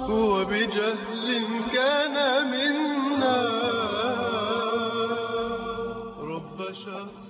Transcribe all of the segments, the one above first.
وبجهل كان منا رب شخص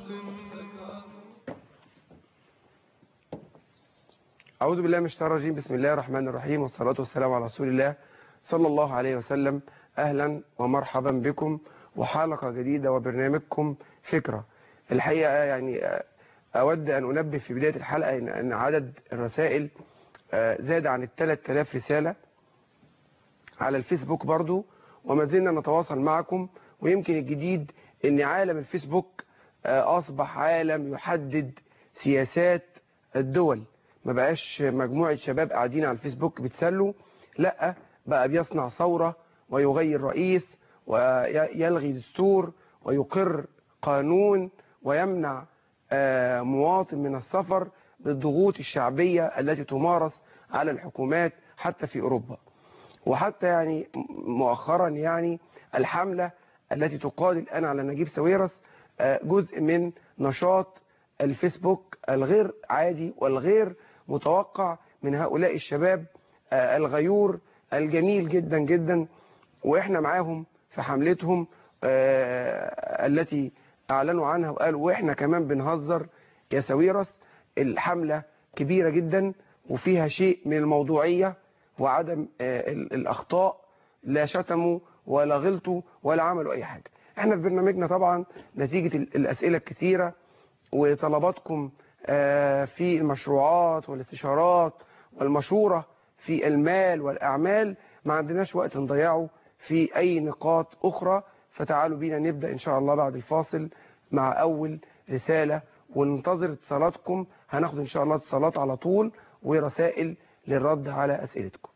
أعوذ بالله من الشيطان الرجيم بسم الله الرحمن الرحيم والصلاة والسلام على رسول الله صلى الله عليه وسلم أهلا ومرحبا بكم وحلقة جديدة وبرنامجكم فكرة الحقيقة يعني أود أن أنبه في بداية الحلقة إن أن عدد الرسائل زاد عن الثلاث آلاف رسالة على الفيسبوك برضو وما زلنا نتواصل معكم ويمكن الجديد أن عالم الفيسبوك أصبح عالم يحدد سياسات الدول ما بقاش مجموعة شباب قاعدين على الفيسبوك بيتسلوا لا بقى بيصنع ثورة ويغير رئيس ويلغي دستور ويقر قانون ويمنع مواطن من السفر بالضغوط الشعبية التي تمارس على الحكومات حتى في أوروبا وحتى يعني مؤخرا يعني الحملة التي تقاد الآن على نجيب ساويرس جزء من نشاط الفيسبوك الغير عادي والغير متوقع من هؤلاء الشباب الغيور الجميل جدا جدا واحنا معاهم في حملتهم التي اعلنوا عنها وقالوا واحنا كمان بنهزر يا ساويرس الحملة كبيرة جدا وفيها شيء من الموضوعية وعدم الاخطاء لا شتموا ولا غلطوا ولا عملوا اي حاجة احنا في برنامجنا طبعا نتيجة الاسئلة الكثيرة وطلباتكم في المشروعات والاستشارات والمشورة في المال والأعمال ما عندناش وقت نضيعه في أي نقاط أخرى فتعالوا بينا نبدأ إن شاء الله بعد الفاصل مع أول رسالة وننتظر اتصالاتكم هناخد إن شاء الله اتصالات على طول ورسائل للرد على أسئلتكم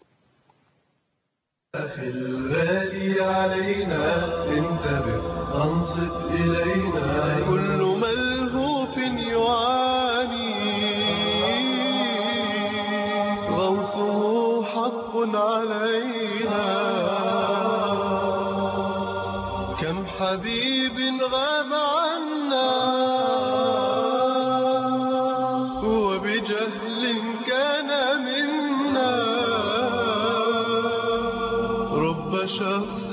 أخي الغالي علينا انتبه أنصت إلينا كل ملهوف يعاني غوصه حق علينا كم حبيب غاب عنا وبجهل كان منا رب شخص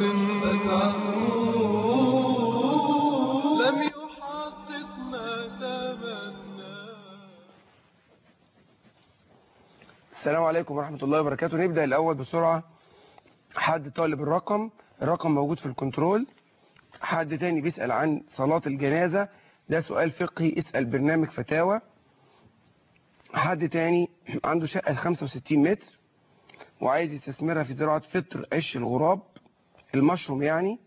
لم يحقق ما تمنى السلام عليكم ورحمة الله وبركاته نبدأ الأول بسرعة حد طالب الرقم الرقم موجود في الكنترول حد تاني بيسأل عن صلاة الجنازة ده سؤال فقهي اسأل برنامج فتاوى حد تاني عنده شقة 65 متر وعايز يستثمرها في زراعة فطر عش الغراب المشروم يعني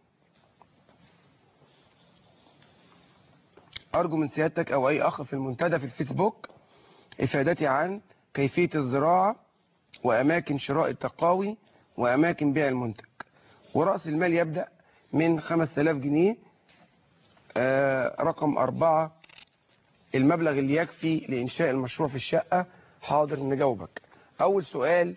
أرجو من سيادتك أو أي أخ في المنتدى في الفيسبوك إفادتي عن كيفية الزراعة وأماكن شراء التقاوي وأماكن بيع المنتج ورأس المال يبدأ من 5000 جنيه آه رقم أربعة المبلغ اللي يكفي لإنشاء المشروع في الشقة حاضر نجاوبك أول سؤال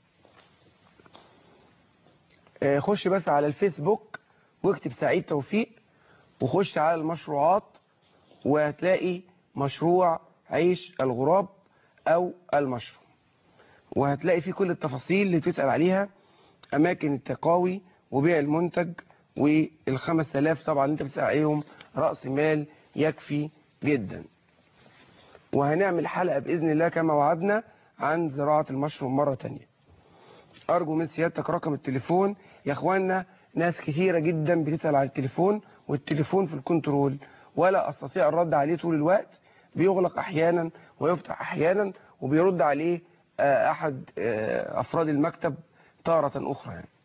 آه خش بس على الفيسبوك واكتب سعيد توفيق وخش على المشروعات وهتلاقي مشروع عيش الغراب أو المشروم وهتلاقي فيه كل التفاصيل اللي تسأل عليها أماكن التقاوي وبيع المنتج والخمس آلاف طبعا انت بتسأل عليهم رأس مال يكفي جدا وهنعمل حلقة بإذن الله كما وعدنا عن زراعة المشروم مرة تانية أرجو من سيادتك رقم التليفون يا أخوانا ناس كثيرة جدا بتسأل على التليفون والتليفون في الكنترول ولا أستطيع الرد عليه طول الوقت بيغلق أحيانا ويفتح أحيانا وبيرد عليه أحد أفراد المكتب تارة أخرى يعني.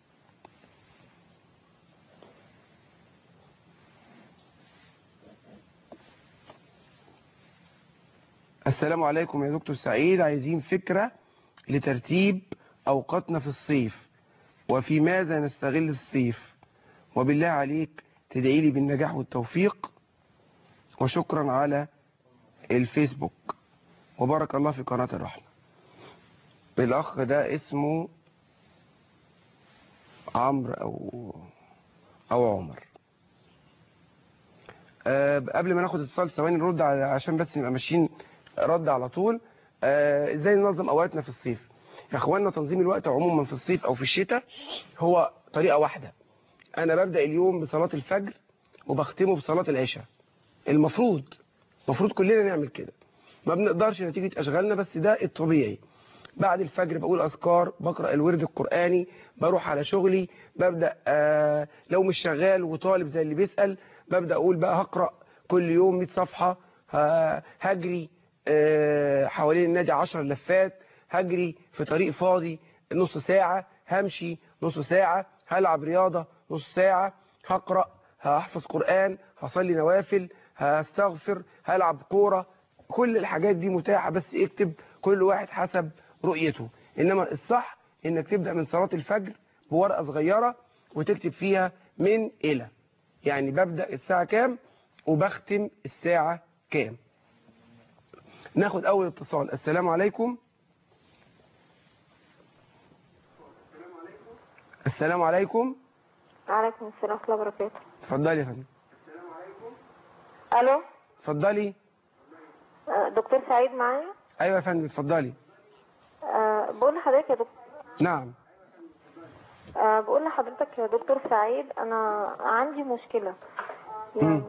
السلام عليكم يا دكتور سعيد عايزين فكرة لترتيب أوقاتنا في الصيف وفي ماذا نستغل الصيف وبالله عليك تدعي لي بالنجاح والتوفيق وشكرا على الفيسبوك وبارك الله في قناة الرحمة الأخ ده اسمه عمرو أو أو عمر أه قبل ما ناخد اتصال ثواني نرد على عشان بس نبقى ماشيين رد على طول أه ازاي ننظم اوقاتنا في الصيف يا اخوانا تنظيم الوقت عموما في الصيف او في الشتاء هو طريقة واحدة انا ببدأ اليوم بصلاة الفجر وبختمه بصلاة العشاء المفروض المفروض كلنا نعمل كده ما بنقدرش نتيجة اشغالنا بس ده الطبيعي بعد الفجر بقول اذكار بقرا الورد القراني بروح على شغلي ببدا آه لو مش شغال وطالب زي اللي بيسال ببدا اقول بقى هقرا كل يوم 100 صفحه ه- هجري آه حوالين النادي 10 لفات هجري في طريق فاضي نص ساعه همشي نص ساعه هلعب رياضه نص ساعه هقرا هحفظ قران هصلي نوافل هستغفر هلعب كوره كل الحاجات دي متاحه بس اكتب كل واحد حسب رؤيته انما الصح انك تبدا من صلاه الفجر بورقه صغيره وتكتب فيها من الى يعني ببدا الساعه كام وبختم الساعه كام ناخد اول اتصال السلام عليكم السلام عليكم وعليكم السلام ورحمة الله وبركاته اتفضلي يا فندم ألو اتفضلي آه، دكتور سعيد معايا ايوه يا فندم اتفضلي أه بقول لحضرتك يا دكتور نعم أه بقول لحضرتك يا دكتور سعيد أنا عندي مشكلة يعني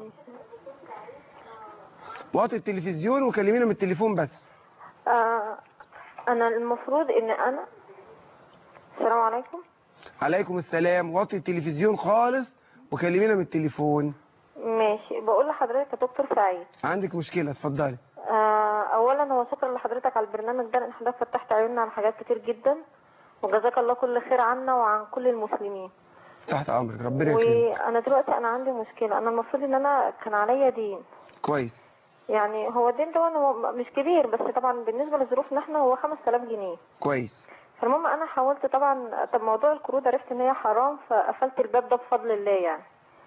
وقت التلفزيون وكلمينا من التليفون بس أه أنا المفروض إن أنا السلام عليكم عليكم السلام وطي التلفزيون خالص وكلمينا من التليفون ماشي بقول لحضرتك يا دكتور سعيد عندك مشكلة اتفضلي أه أولا هو شكرا لحضرتك على البرنامج ده لأن حضرتك فتحت عيوننا على حاجات كتير جدا وجزاك الله كل خير عنا وعن كل المسلمين تحت امرك ربنا يكرمك وانا دلوقتي انا عندي مشكله انا المفروض ان انا كان عليا دين كويس يعني هو الدين ده هو مش كبير بس طبعا بالنسبه لظروفنا احنا هو 5000 جنيه كويس فالمهم انا حاولت طبعا طب موضوع القروض عرفت ان هي حرام فقفلت الباب ده بفضل الله يعني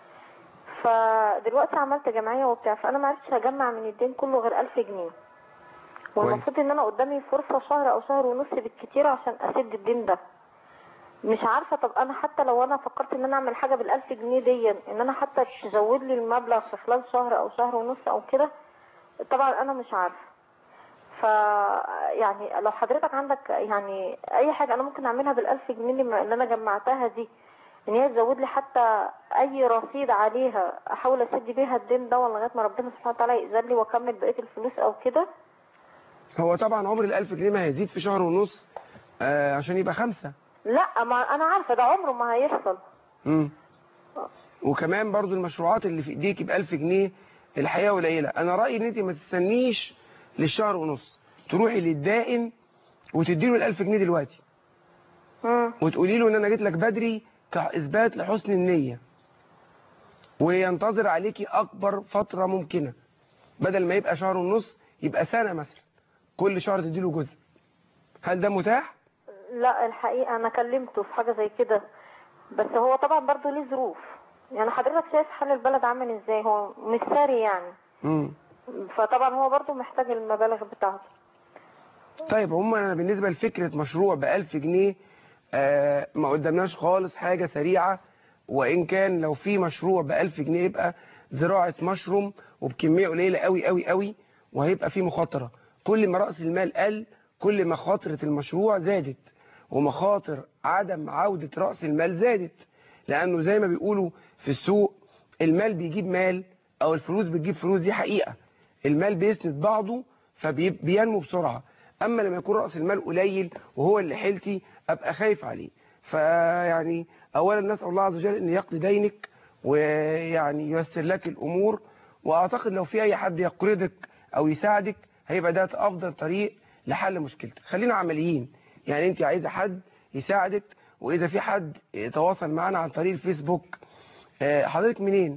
فدلوقتي عملت جمعيه وبتاع فانا ما عرفتش اجمع من الدين كله غير 1000 جنيه والمفروض ان انا قدامي فرصه شهر او شهر ونص بالكتير عشان اسد الدين ده مش عارفه طب انا حتى لو انا فكرت ان انا اعمل حاجه بالألف جنيه دي ان انا حتى تزود لي المبلغ في خلال شهر او شهر ونص او كده طبعا انا مش عارفه ف يعني لو حضرتك عندك يعني اي حاجه انا ممكن اعملها بالألف جنيه اللي اللي انا جمعتها دي ان هي تزود لي حتى اي رصيد عليها احاول اسد بيها الدين ده لغايه ما ربنا سبحانه وتعالى يأذن لي واكمل بقيه الفلوس او كده هو طبعا عمر الألف جنيه ما هيزيد في شهر ونص آه عشان يبقى خمسة لا ما انا عارفه ده عمره ما هيحصل مم. وكمان برضو المشروعات اللي في ايديك بألف جنيه الحقيقة قليلة انا رأيي ان انت ما تستنيش للشهر ونص تروحي للدائن وتديله الألف جنيه دلوقتي مم. وتقولي له ان انا جيت لك بدري كاثبات لحسن النية وينتظر عليكي اكبر فترة ممكنة بدل ما يبقى شهر ونص يبقى سنة مثلا كل شهر تديله جزء هل ده متاح؟ لا الحقيقة أنا كلمته في حاجة زي كده بس هو طبعا برضو ليه ظروف يعني حضرتك شايف حال البلد عامل ازاي هو مش ساري يعني مم. فطبعا هو برضو محتاج المبالغ بتاعته طيب هم أنا بالنسبة لفكرة مشروع بألف جنيه آه ما قدامناش خالص حاجة سريعة وإن كان لو في مشروع بألف جنيه يبقى زراعة مشروم وبكمية قليلة قوي قوي قوي وهيبقى في مخاطرة كل ما رأس المال قل كل ما خاطرة المشروع زادت ومخاطر عدم عودة رأس المال زادت لأنه زي ما بيقولوا في السوق المال بيجيب مال أو الفلوس بتجيب فلوس دي حقيقة المال بيسند بعضه فبينمو بسرعة أما لما يكون رأس المال قليل وهو اللي حيلتي أبقى خايف عليه فيعني أولا نسأل الله عز وجل أن يقضي دينك ويعني ييسر لك الأمور وأعتقد لو في أي حد يقرضك أو يساعدك هيبقى ده أفضل طريق لحل مشكلتك خلينا عمليين يعني أنت عايزة حد يساعدك وإذا في حد يتواصل معنا عن طريق الفيسبوك آه، حضرتك منين؟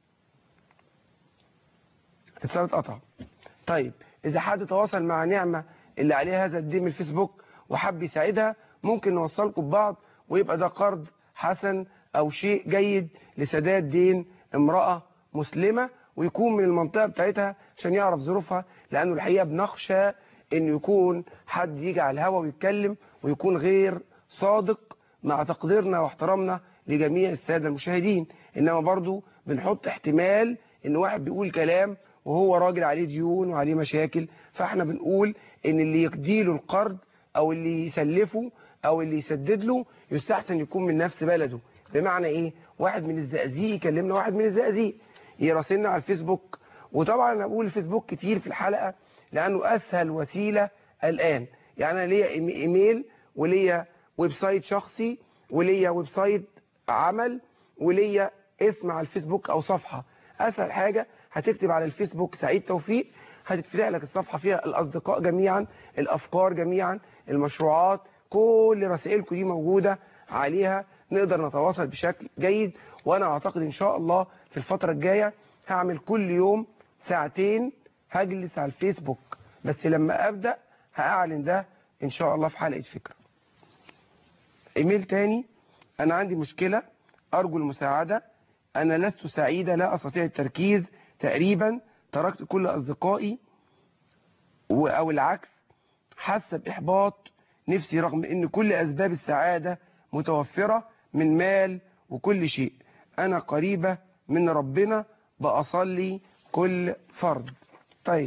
اتصال اتقطع طيب إذا حد تواصل مع نعمة اللي عليها هذا الدين من الفيسبوك وحب يساعدها ممكن نوصلكم ببعض ويبقى ده قرض حسن أو شيء جيد لسداد دين امرأة مسلمة ويكون من المنطقة بتاعتها عشان يعرف ظروفها لأنه الحقيقة بنخشى إنه يكون حد يجي على الهوا ويتكلم ويكون غير صادق مع تقديرنا واحترامنا لجميع السادة المشاهدين إنما برضو بنحط احتمال إن واحد بيقول كلام وهو راجل عليه ديون وعليه مشاكل فاحنا بنقول ان اللي يقديله القرض او اللي يسلفه او اللي يسدد له يستحسن يكون من نفس بلده بمعنى ايه واحد من الزقازيق يكلمنا واحد من الزقازيق يراسلنا على الفيسبوك وطبعا انا بقول الفيسبوك كتير في الحلقه لانه اسهل وسيله الان يعني انا ليا إيمي- ايميل وليا ويب سايت شخصي وليا ويب سايت عمل وليا اسم على الفيسبوك او صفحه اسهل حاجه هتكتب على الفيسبوك سعيد توفيق هتتفتح لك الصفحه فيها الاصدقاء جميعا الافكار جميعا المشروعات كل رسائلكم دي موجوده عليها نقدر نتواصل بشكل جيد وانا اعتقد ان شاء الله في الفتره الجايه هعمل كل يوم ساعتين هجلس على الفيسبوك بس لما ابدا هاعلن ده ان شاء الله في حلقه فكره ايميل تاني انا عندي مشكله ارجو المساعده انا لست سعيده لا استطيع التركيز تقريبا تركت كل اصدقائي و- او العكس حاسه باحباط نفسي رغم ان كل اسباب السعاده متوفره من مال وكل شيء انا قريبه من ربنا بأصلي كل فرض طيب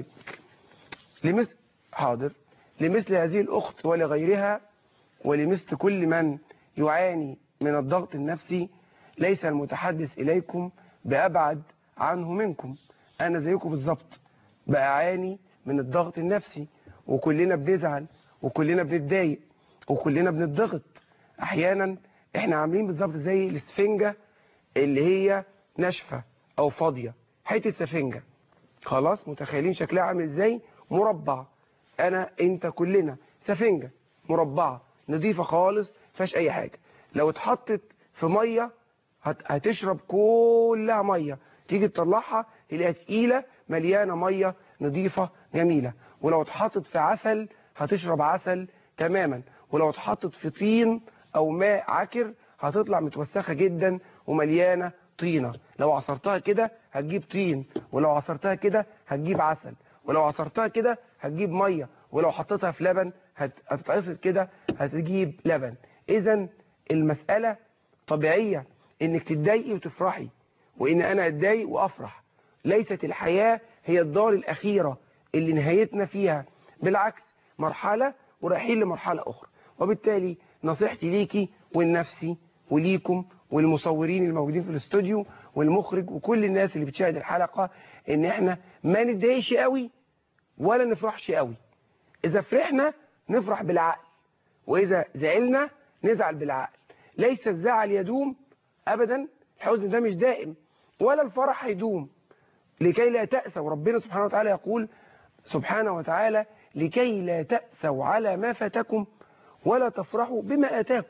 لمثل حاضر لمثل هذه الأخت ولغيرها ولمثل كل من يعاني من الضغط النفسي ليس المتحدث إليكم بأبعد عنه منكم أنا زيكم بالظبط بعاني من الضغط النفسي وكلنا بنزعل وكلنا بنتضايق وكلنا بنضغط أحيانا احنا عاملين بالظبط زي الاسفنجة اللي هي ناشفة أو فاضية حتة سفنجة خلاص متخيلين شكلها عامل ازاي مربع انا انت كلنا سفنجة مربعة نظيفة خالص فيهاش اي حاجة لو اتحطت في مية هت- هتشرب كلها مية تيجي تطلعها تلاقيها تقيلة مليانة مية نظيفة جميلة ولو اتحطت في عسل هتشرب عسل تماما ولو اتحطت في طين او ماء عكر هتطلع متوسخة جدا ومليانة طينة لو عصرتها كده هتجيب طين ولو عصرتها كده هتجيب عسل ولو عصرتها كده هتجيب مية ولو حطيتها في لبن هت- هتتعصر كده هتجيب لبن اذا المسألة طبيعية انك تتضايقي وتفرحي وان انا اتضايق وافرح ليست الحياة هي الدار الاخيرة اللي نهايتنا فيها بالعكس مرحلة ورايحين لمرحلة اخرى وبالتالي نصيحتي ليكي ولنفسي وليكم والمصورين الموجودين في الاستوديو والمخرج وكل الناس اللي بتشاهد الحلقة ان احنا ما نتضايقش قوي ولا نفرحش قوي اذا فرحنا نفرح بالعقل واذا زعلنا نزعل بالعقل ليس الزعل يدوم ابدا الحزن ده مش دائم ولا الفرح هيدوم لكي لا تأسوا ربنا سبحانه وتعالى يقول سبحانه وتعالى لكي لا تأسوا على ما فاتكم ولا تفرحوا بما آتاكم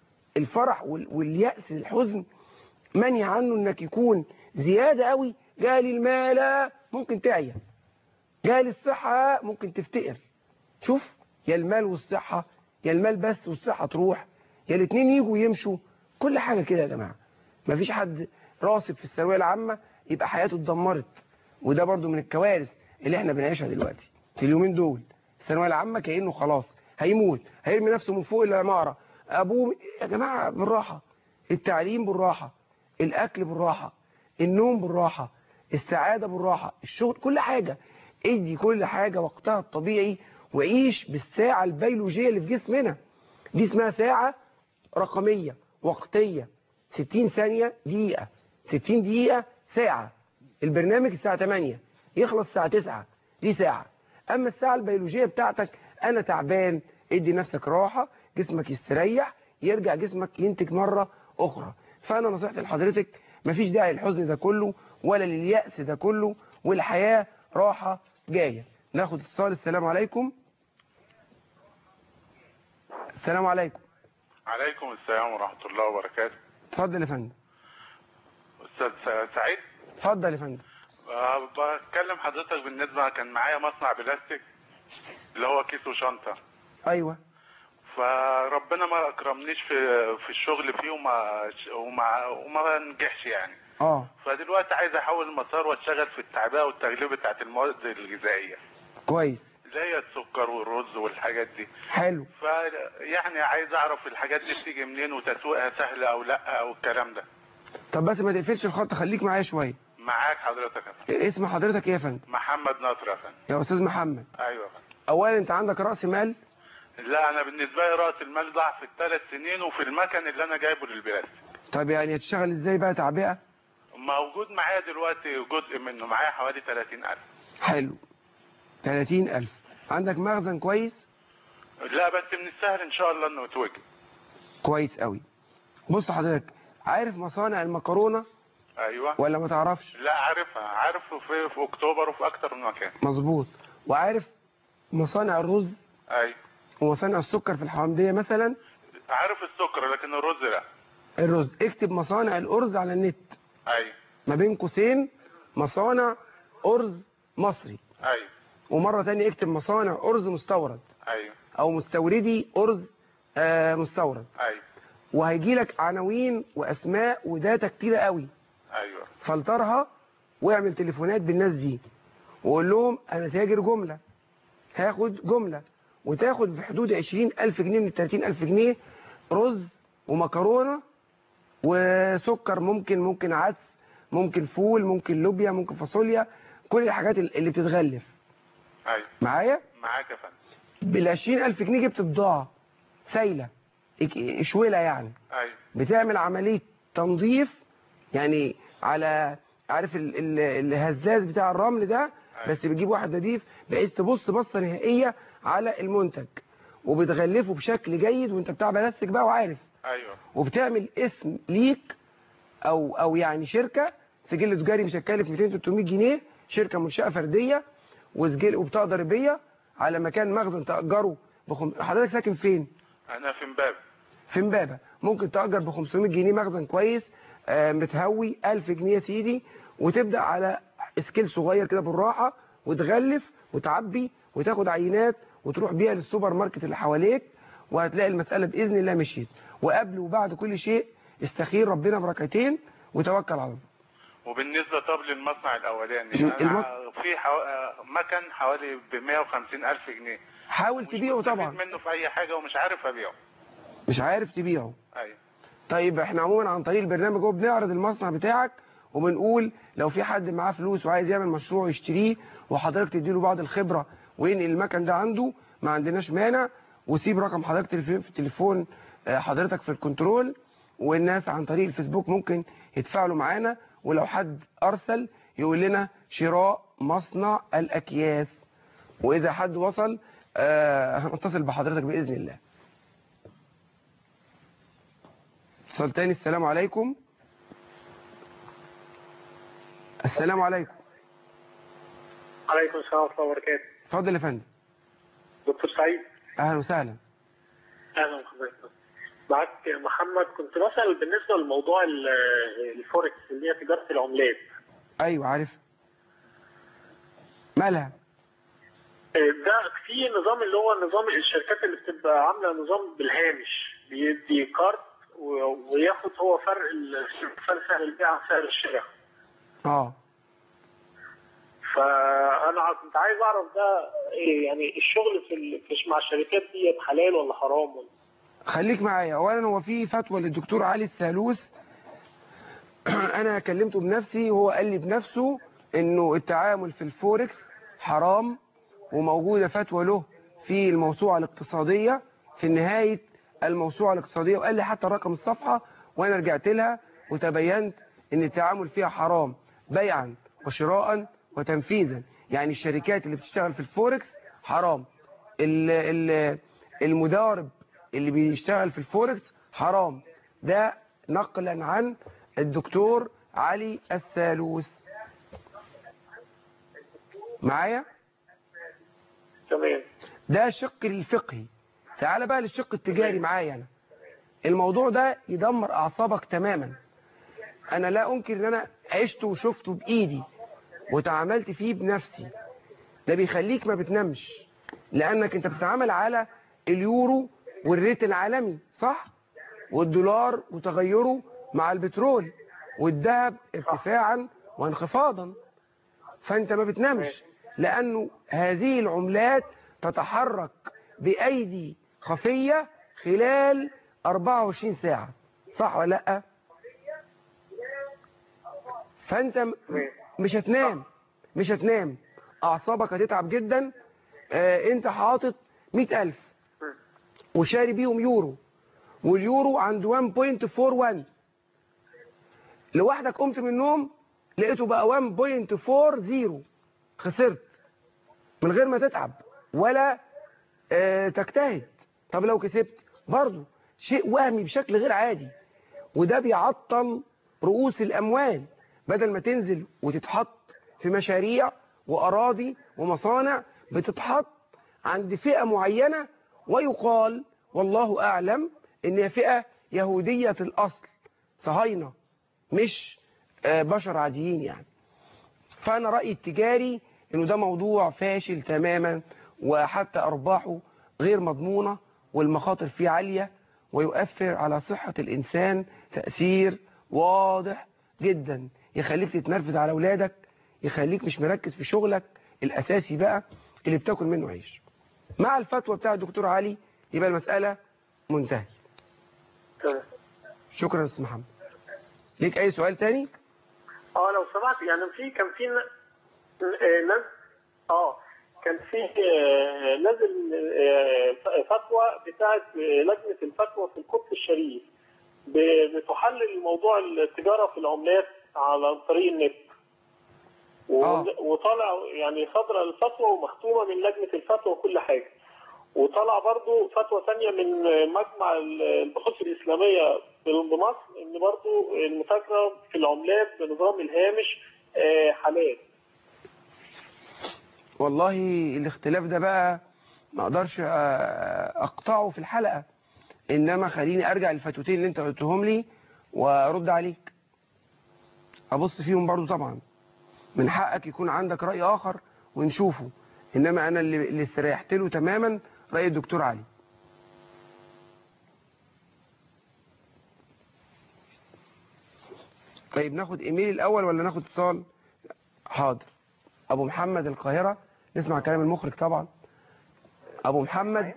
الفرح وال- واليأس الحزن منهي عنه انك يكون زيادة قوي جالي المال ممكن تعيا جالي الصحة ممكن تفتقر شوف يا المال والصحة يا المال بس والصحة تروح يا الاتنين يجوا يمشوا كل حاجة كده يا جماعة مفيش حد راسب في الثانوية العامة يبقى حياته اتدمرت وده برضو من الكوارث اللي احنا بنعيشها دلوقتي في اليومين دول الثانوية العامة كأنه خلاص هيموت هيرمي نفسه من فوق العمارة ابوه يا جماعة بالراحة التعليم بالراحة الاكل بالراحة النوم بالراحة السعادة بالراحة الشغل كل حاجة ادي كل حاجة وقتها الطبيعي وعيش بالساعة البيولوجية اللي في جسمنا دي اسمها ساعة رقمية وقتية 60 ثانية دقيقة 60 دقيقة ساعة البرنامج الساعة 8 يخلص الساعة 9 دي ساعة أما الساعة البيولوجية بتاعتك أنا تعبان ادي نفسك راحة جسمك يستريح يرجع جسمك ينتج مرة أخرى فأنا نصيحتي لحضرتك مفيش داعي للحزن ده كله ولا لليأس ده كله والحياة راحة جاية ناخد اتصال السلام عليكم السلام عليكم عليكم السلام ورحمة الله وبركاته اتفضل يا فندم أستاذ س- سعيد اتفضل يا فندم أه بكلم حضرتك بالنسبة كان معايا مصنع بلاستيك اللي هو كيس وشنطة ايوه فربنا ما أكرمنيش في في الشغل فيه وما وما وما نجحش يعني اه فدلوقتي عايز أحول المسار وأشتغل في التعبئة والتغليف بتاعت المواد الغذائية كويس اللي هي السكر والرز والحاجات دي حلو فيعني عايز أعرف الحاجات دي بتيجي منين وتسويقها سهل أو لأ أو الكلام ده طب بس ما تقفلش الخط خليك معايا شويه معاك حضرتك يا فندم اسم حضرتك ايه يا فندم محمد نصر يا فندم يا استاذ محمد ايوه يا فندم اولا انت عندك راس مال لا انا بالنسبه لي راس المال ضاع في الثلاث سنين وفي المكن اللي انا جايبه للبلاستيك طب يعني هتشتغل ازاي بقى تعبئة موجود معايا دلوقتي جزء منه معايا حوالي 30000 حلو 30000 عندك مخزن كويس لا بس من السهل ان شاء الله انه يتوجد كويس قوي بص حضرتك عارف مصانع المكرونة ايوه ولا ما تعرفش لا عارفها عارفه في في اكتوبر وفي اكتر من مكان مظبوط وعارف مصانع الرز ايوه ومصانع السكر في الحوامدية مثلا عارف السكر لكن الرز لا الرز اكتب مصانع الأرز على النت ايوه ما بين قوسين مصانع أرز مصري ايوه ومرة تانية اكتب مصانع أرز مستورد ايوه أو مستوردي أرز آه مستورد ايوه وهيجي لك عناوين وأسماء وداتا كتيرة قوي ايوه فلترها واعمل تليفونات بالناس دي وقول لهم أنا تاجر جملة هاخد جملة وتاخد في حدود 20000 جنيه من 30000 جنيه رز ومكرونة وسكر ممكن ممكن عدس ممكن فول ممكن لوبيا ممكن فاصوليا كل الحاجات اللي بتتغلف ايوه معايا معاك يا فندم بال 20000 جنيه جبت بضاعة سايلة إك- اشولة يعني ايوه بتعمل عملية تنظيف يعني على عارف ال ال الهزاز بتاع الرمل ده بس بتجيب واحد نضيف بحيث تبص بصة نهائية على المنتج وبتغلفه بشكل جيد وانت بتاع بلاستيك بقى وعارف ايوه وبتعمل اسم ليك او او يعني شركة سجل تجاري مش هتكلف 200 300 جنيه شركة منشأة فردية وسجل وبطاقة ضريبية على مكان مخزن تأجره بخم... حضرتك ساكن فين؟ انا في امبابه في امبابة ممكن تأجر ب 500 جنيه مخزن كويس آه، متهوي 1000 جنيه يا سيدي وتبدأ على سكيل صغير كده بالراحة وتغلف وتعبي وتاخد عينات وتروح بيها للسوبر ماركت اللي حواليك وهتلاقي المسألة بإذن الله مشيت وقبل وبعد كل شيء استخير ربنا بركعتين وتوكل على الله وبالنسبه طب للمصنع الاولاني الم- انا في حو... مكن حوالي ب 150 الف جنيه حاول تبيعه مستفيد طبعا منه في اي حاجه ومش عارف ابيعه مش عارف تبيعه ايوه طيب احنا عموما عن طريق البرنامج هو بنعرض المصنع بتاعك وبنقول لو في حد معاه فلوس وعايز يعمل مشروع يشتريه وحضرتك تديله بعض الخبرة وينقل المكن ده عنده ما عندناش مانع وسيب رقم حضرتك تليف- في تليفون آه، حضرتك في الكنترول والناس عن طريق الفيسبوك ممكن يتفاعلوا معانا ولو حد ارسل يقول لنا شراء مصنع الاكياس واذا حد وصل آه، هنتصل بحضرتك باذن الله اتصال تاني السلام عليكم السلام عليكم عليكم السلام ورحمة الله وبركاته اتفضل يا فندم دكتور سعيد اهلا وسهلا أهلا بحضرتك معاك محمد كنت بسأل بالنسبة لموضوع ال- الفوركس اللي هي تجارة العملات ايوه عارف مالها ده في نظام اللي هو نظام الشركات اللي بتبقى عاملة نظام بالهامش بيدي كارت و- وياخد هو فرق ال- فرق سعر البيع عن سعر الشراء اه فأنا كنت عايز أعرف ده إيه يعني الشغل في ال- في- مع الشركات دي حلال ولا حرام ولا خليك معايا اولا هو في فتوى للدكتور علي الثالوث انا كلمته بنفسي وهو قال لي بنفسه انه التعامل في الفوركس حرام وموجودة فتوى له في الموسوعة الاقتصادية في نهاية الموسوعة الاقتصادية وقال لي حتى رقم الصفحة وانا رجعت لها وتبينت ان التعامل فيها حرام بيعا وشراء وتنفيذا يعني الشركات اللي بتشتغل في الفوركس حرام ال- ال- المدارب اللي بيشتغل في الفوركس حرام ده نقلا عن الدكتور علي الثالوث معايا تمام ده الشق الفقهي تعال بقى للشق التجاري معايا انا الموضوع ده يدمر اعصابك تماما انا لا انكر ان انا عشته وشفته بايدي وتعاملت فيه بنفسي ده بيخليك ما بتنامش لانك انت بتتعامل على اليورو والريت العالمي صح والدولار وتغيره مع البترول والذهب ارتفاعا وانخفاضا فانت ما بتنامش لانه هذه العملات تتحرك بايدي خفية خلال 24 ساعة صح ولا لا فانت م- مش هتنام مش هتنام اعصابك هتتعب جدا آه انت حاطط 100000 وشاري بيهم يورو واليورو عند 1.41 لوحدك قمت من النوم لقيته بقى 1.40 خسرت من غير ما تتعب ولا آه تجتهد طب لو كسبت برضه شيء وهمي بشكل غير عادي وده بيعطل رؤوس الأموال بدل ما تنزل وتتحط في مشاريع وأراضي ومصانع بتتحط عند فئة معينة ويقال والله أعلم إن هي فئة يهودية الأصل صهاينة مش آه، بشر عاديين يعني فأنا رأيي التجاري إنه ده موضوع فاشل تماما وحتى أرباحه غير مضمونة والمخاطر فيه عالية ويؤثر على صحة الإنسان تأثير واضح جدا يخليك تتنرفز على أولادك يخليك مش مركز في شغلك الأساسي بقى اللي بتاكل منه عيش مع الفتوى بتاع الدكتور علي يبقى المسألة منتهية تمام شكرا يا أستاذ محمد ليك أي سؤال تاني؟ اه لو سمحت يعني في كان في ن- آه، ناس اه كان في آه، نازل آه، ف- فتوى بتاعت آه، لجنه الفتوى في القدس الشريف ب- بتحلل موضوع التجاره في العملات على طريق النت و- آه. وطالع يعني صدر الفتوى ومختومه من لجنه الفتوى وكل حاجه وطلع برضو فتوى ثانيه من مجمع البحوث الاسلاميه بمصر ان برضو المتاجره في العملات بنظام الهامش آه، حلال والله الاختلاف ده بقى ما اقدرش آه، اقطعه في الحلقة انما خليني ارجع للفتوتين اللي انت قلتهم لي وارد عليك ابص فيهم برضو طبعا من حقك يكون عندك رأي اخر ونشوفه انما انا اللي, اللي استريحت له تماما رأي الدكتور علي طيب ناخد ايميل الاول ولا ناخد اتصال حاضر ابو محمد القاهرة نسمع كلام المخرج طبعا ابو محمد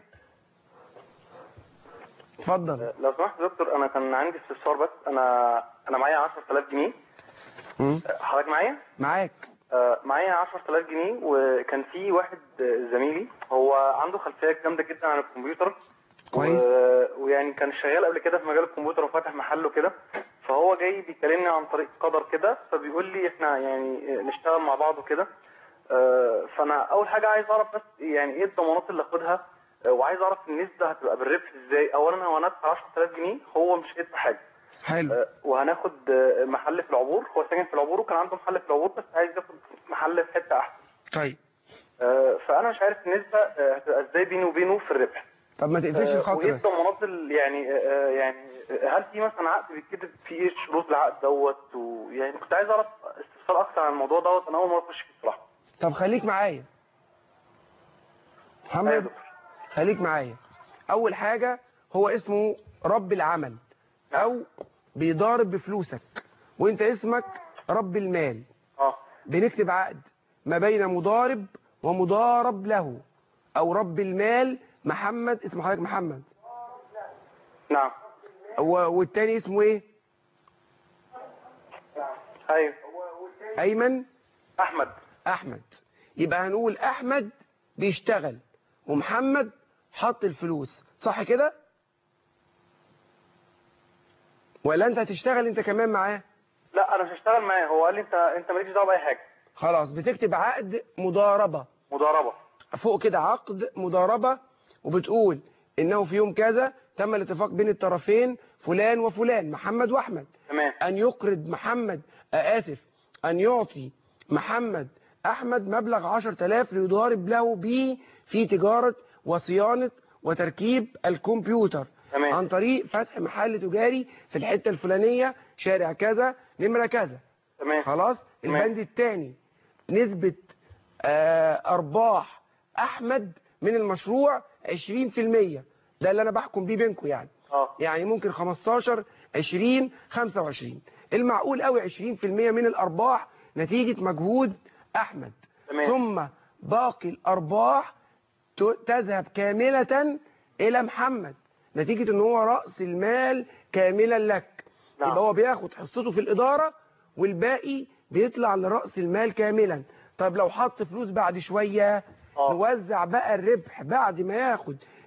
اتفضل لو سمحت يا دكتور انا كان عندي استفسار بس انا انا معايا 10000 جنيه مم. حضرتك معايا معاك آه، معايا 10000 جنيه وكان في واحد آه، زميلي هو عنده خلفيه جامده جدا عن الكمبيوتر كويس. و... ويعني كان شغال قبل كده في مجال الكمبيوتر وفاتح محله كده فهو جاي بيكلمني عن طريق قدر كده فبيقول لي احنا يعني نشتغل مع بعض وكده آه، فانا اول حاجه عايز اعرف بس يعني ايه الضمانات اللي اخدها آه، وعايز اعرف النسبه هتبقى بالربح ازاي اولا هو انا ادفع 10000 جنيه هو مش هيدفع حاجه حلو آه، وهناخد آه، محل في العبور هو ساكن في العبور وكان عنده محل في العبور بس عايز ياخد محل في حته احسن طيب آه، فانا مش عارف النسبه آه، هتبقى ازاي بيني وبينه في الربح طب ما تقفلش آه، الخط وايه بس الضمانات ال- يعني آه، يعني هل في مثلا عقد بيتكتب فيه ايه شروط العقد دوت ويعني كنت عايز اعرف استفسار اكتر عن الموضوع دوت انا اول مره اخش فيه بصراحه طب خليك معايا أيوة يا محمد دكتور. خليك معايا اول حاجة هو اسمه رب العمل او بيضارب بفلوسك وانت اسمك رب المال اه بنكتب عقد ما بين مضارب ومضارب له او رب المال محمد اسم حضرتك محمد نعم و- والتاني اسمه ايه ايوه ايمن احمد احمد يبقى هنقول احمد بيشتغل ومحمد حط الفلوس صح كده ولا انت هتشتغل انت كمان معاه لا انا مش هشتغل معاه هو قال لي انت انت مالكش دعوه باي حاجه خلاص بتكتب عقد مضاربة مضاربه فوق كده عقد مضاربة وبتقول انه في يوم كذا تم الاتفاق بين الطرفين فلان وفلان محمد واحمد تمام ان يقرض محمد آه، اسف ان يعطي محمد احمد مبلغ 10000 ليضارب له به في تجارة وصيانة وتركيب الكمبيوتر تمام. عن طريق فتح محل تجاري في الحتة الفلانية شارع كذا نمرة كذا تمام خلاص تمام. البند الثاني نسبة آه، أرباح أحمد من المشروع 20% ده اللي أنا بحكم بيه بينكم يعني اه يعني ممكن 15 20 25 المعقول قوي 20% من الأرباح نتيجة مجهود أحمد تمام. ثم باقي الأرباح ت- تذهب كاملة إلى محمد نتيجة ان هو رأس المال كاملا لك نعم. يبقى هو بياخد حصته في الإدارة والباقي بيطلع لرأس المال كاملا طب لو حط فلوس بعد شوية آه. نوزع بقى الربح بعد ما ياخد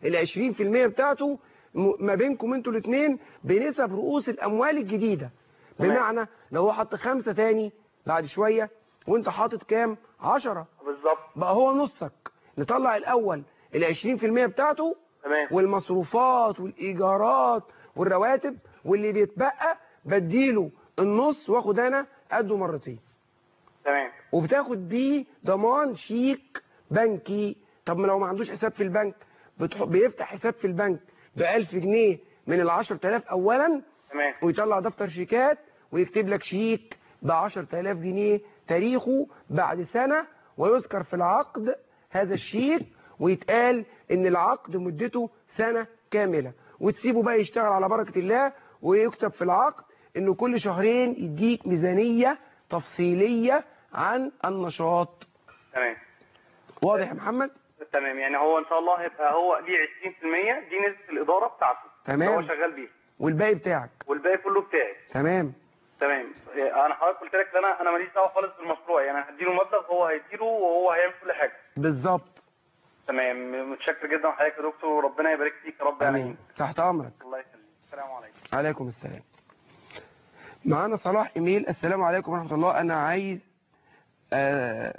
ال 20% بتاعته م- ما بينكم انتوا الاثنين بنسب رؤوس الاموال الجديده تمام. بمعنى لو هو حط خمسة تاني بعد شويه وانت حاطط كام 10 بالظبط بقى هو نصك نطلع الاول ال 20% بتاعته تمام والمصروفات والايجارات والرواتب واللي بيتبقى بديله النص واخد انا قده مرتين تمام وبتاخد بيه ضمان شيك بنكي طب ما لو ما عندوش حساب في البنك بتح... بيفتح حساب في البنك ب 1000 جنيه من ال 10000 اولا تمام ويطلع دفتر شيكات ويكتب لك شيك ب 10000 جنيه تاريخه بعد سنة ويذكر في العقد هذا الشيك ويتقال ان العقد مدته سنة كاملة وتسيبه بقى يشتغل على بركة الله ويكتب في العقد انه كل شهرين يديك ميزانية تفصيلية عن النشاط تمام واضح يا محمد تمام يعني هو ان شاء الله هيبقى هو ليه 20% دي نسبه الاداره بتاعته تمام. اللي هو شغال بيها والباقي بتاعك والباقي كله بتاعي تمام تمام انا حضرتك قلت لك ان انا انا ماليش دعوه خالص بالمشروع يعني انا هديله مبلغ هو هيديره وهو هيعمل كل حاجه بالظبط تمام متشكر جدا لحضرتك يا دكتور وربنا يبارك فيك يا رب العالمين امين تحت امرك الله يخليك السلام عليكم عليكم السلام معانا صلاح ايميل السلام عليكم ورحمة الله انا عايز آه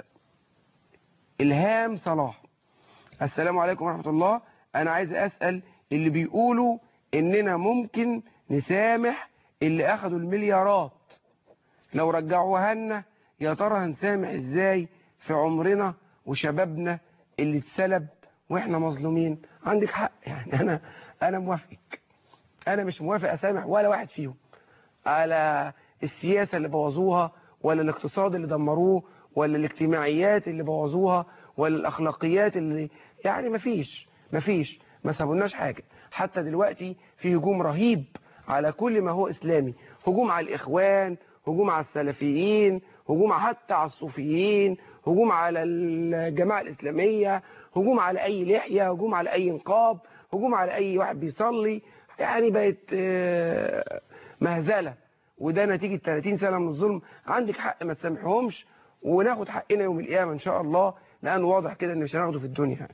الهام صلاح السلام عليكم ورحمة الله انا عايز اسأل اللي بيقولوا اننا ممكن نسامح اللي اخدوا المليارات لو رجعوها لنا يا ترى هنسامح ازاي في عمرنا وشبابنا اللي اتسلب واحنا مظلومين عندك حق يعني انا انا موافقك انا مش موافق اسامح ولا واحد فيهم على السياسة اللي بوظوها ولا الاقتصاد اللي دمروه ولا الاجتماعيات اللي بوظوها ولا الاخلاقيات اللي يعني مفيش مفيش ما سابولناش حاجة حتى دلوقتي في هجوم رهيب على كل ما هو اسلامي هجوم على الاخوان هجوم على السلفيين هجوم حتى على الصوفيين هجوم على الجماعة الإسلامية هجوم على أي لحية هجوم على أي نقاب هجوم على أي واحد بيصلي يعني بقت آه، مهزلة وده نتيجة 30 سنة من الظلم عندك حق ما تسامحهمش وناخد حقنا يوم القيامة إن شاء الله لأن واضح كده إن مش هناخده في الدنيا يعني.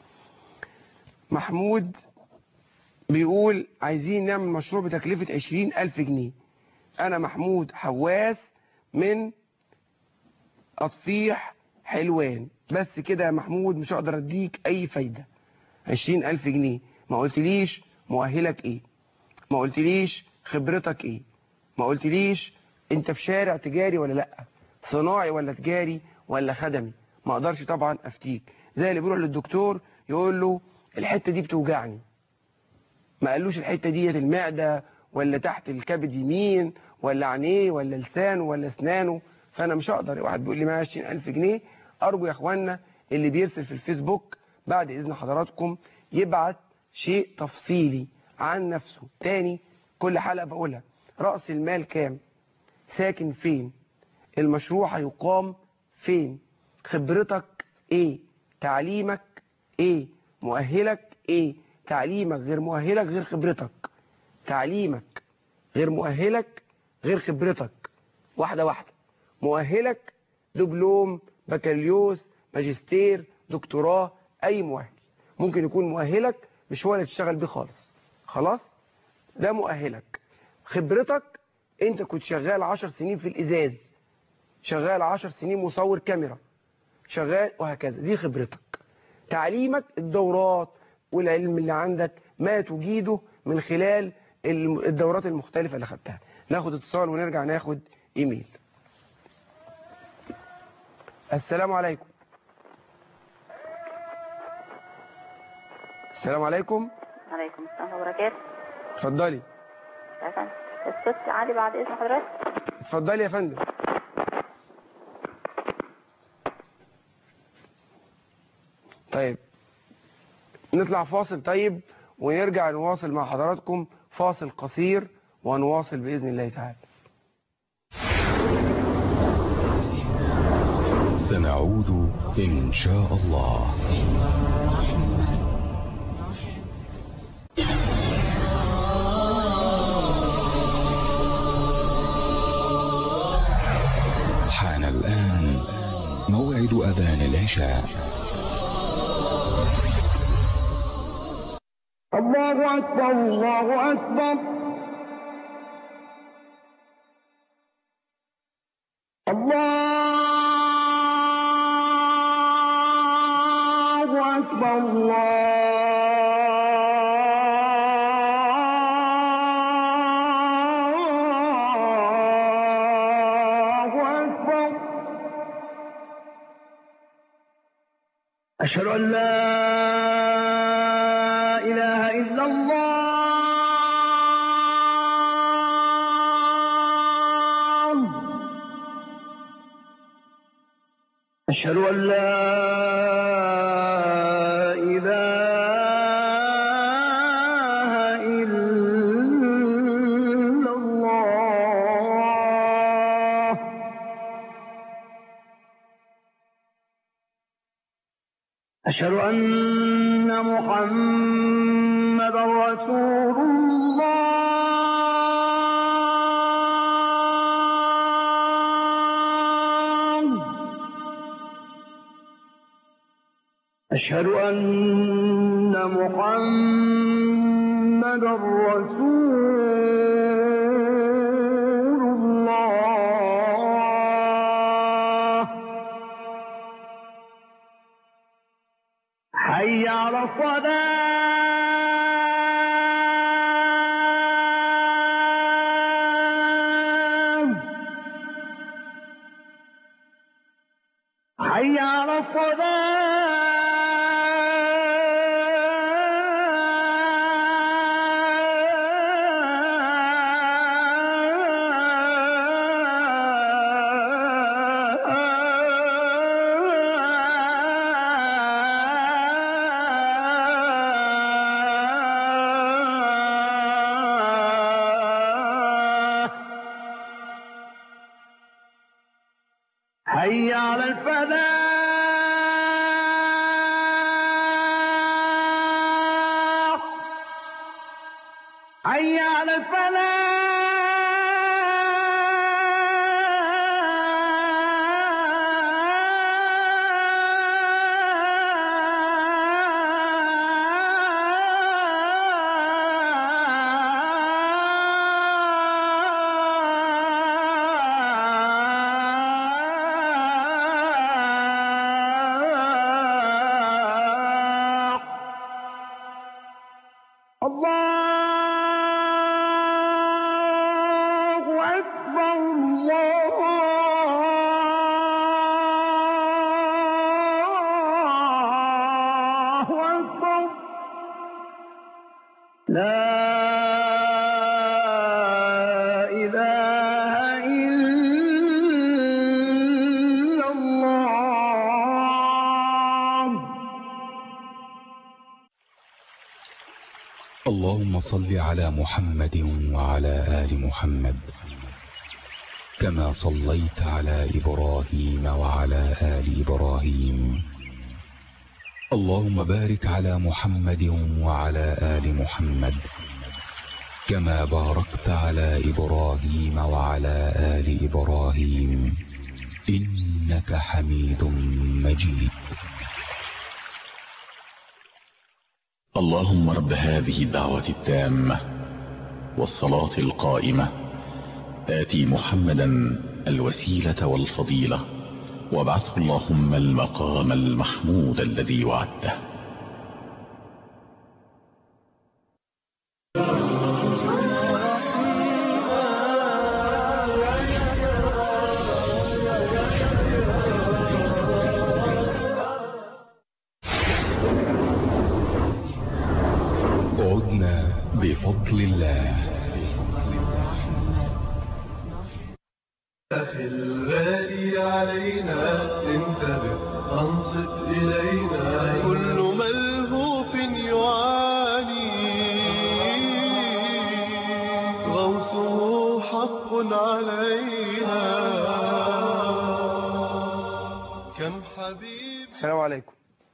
محمود بيقول عايزين نعمل مشروع بتكلفة 20 ألف جنيه أنا محمود حواس من أطفيح حلوان بس كده يا محمود مش هقدر أديك أي فايدة 20 ألف جنيه ما قلتليش مؤهلك إيه ما قلتليش خبرتك إيه ما قلتليش أنت في شارع تجاري ولا لأ صناعي ولا تجاري ولا خدمي ما أقدرش طبعا أفتيك زي اللي بيروح للدكتور يقول له الحتة دي بتوجعني ما قالوش الحتة ديت المعدة ولا تحت الكبد يمين ولا عينيه ولا لسانه ولا اسنانه فانا مش هقدر واحد بيقول لي معايا 20000 جنيه ارجو يا اخوانا اللي بيرسل في الفيسبوك بعد اذن حضراتكم يبعت شيء تفصيلي عن نفسه تاني كل حلقة بقولها رأس المال كام ساكن فين المشروع هيقام فين خبرتك ايه تعليمك ايه مؤهلك ايه تعليمك غير مؤهلك غير خبرتك تعليمك غير مؤهلك غير خبرتك واحدة واحدة مؤهلك دبلوم بكالوريوس ماجستير دكتوراه اي مؤهل ممكن يكون مؤهلك مش هو اللي تشتغل بيه خالص خلاص ده مؤهلك خبرتك انت كنت شغال عشر سنين في الازاز شغال عشر سنين مصور كاميرا شغال وهكذا دي خبرتك تعليمك الدورات والعلم اللي عندك ما تجيده من خلال الم- الدورات المختلفة اللي خدتها ناخد اتصال ونرجع ناخد ايميل السلام عليكم السلام عليكم عليكم السلام وبركاته اتفضلي يا فندم الصوت عالي بعد اذن حضرتك اتفضلي يا فندم طيب نطلع فاصل طيب ونرجع نواصل مع حضراتكم فاصل قصير ونواصل بإذن الله تعالى سنعود إن شاء الله حان الآن موعد أذان العشاء الله أكبر الله أكبر الله أكبر الله أكبر أشهد أن لا إله إلا الله أشهد أن لا إله إلا الله أشهد أن محمد رسول الله أشهد أن محمد رسول الله حي على الصلاة حي على الصلاة حي على الفلاح حي على الفلاح الله أكبر الله أكبر لا إله إلا الله اللهم صل على محمد وعلى آل محمد كما صليت على إبراهيم وعلى آل إبراهيم اللهم بارك على محمد وعلى آل محمد كما باركت على إبراهيم وعلى آل إبراهيم إنك حميد مجيد اللهم رب هذه الدعوة التامة والصلاة القائمة آتي محمدا الوسيلة والفضيلة وابعثه اللهم المقام المحمود الذي وعدته عدنا بفضل الله أخي الغالي علينا انتبه أنصت إلينا كل ملهوف يعاني غوصه حق علينا كم حبيب السلام عليكم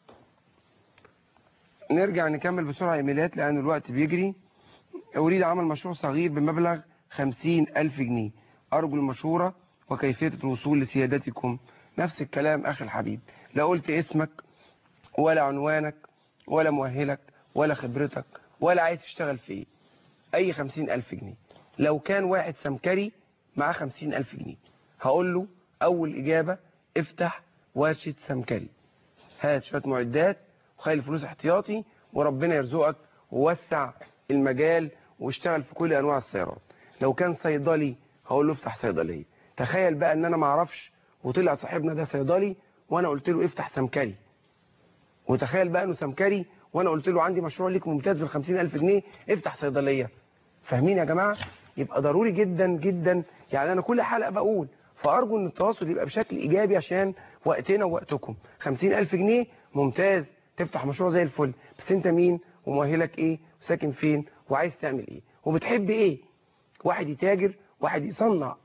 نرجع نكمل بسرعة ايميلات لأن الوقت بيجري أريد عمل مشروع صغير بمبلغ خمسين ألف جنيه أرجو المشورة وكيفية الوصول لسيادتكم نفس الكلام أخي الحبيب لا قلت اسمك ولا عنوانك ولا مؤهلك ولا خبرتك ولا عايز تشتغل في ايه اي خمسين الف جنيه لو كان واحد سمكري معاه خمسين الف جنيه هقول له اول اجابة افتح ورشة سمكري هات شوية معدات وخلي الفلوس احتياطي وربنا يرزقك ووسع المجال واشتغل في كل انواع السيارات لو كان صيدلي هقول له افتح صيدليه تخيل بقى ان انا ما اعرفش وطلع صاحبنا ده صيدلي وانا قلت له افتح سمكري وتخيل بقى انه سمكري وانا قلت له عندي مشروع ليك ممتاز بال 50000 جنيه افتح صيدليه فاهمين يا جماعه يبقى ضروري جدا جدا يعني انا كل حلقه بقول فارجو ان التواصل يبقى بشكل ايجابي عشان وقتنا ووقتكم 50000 جنيه ممتاز تفتح مشروع زي الفل بس انت مين ومؤهلك ايه وساكن فين وعايز تعمل ايه وبتحب ايه واحد يتاجر واحد يصنع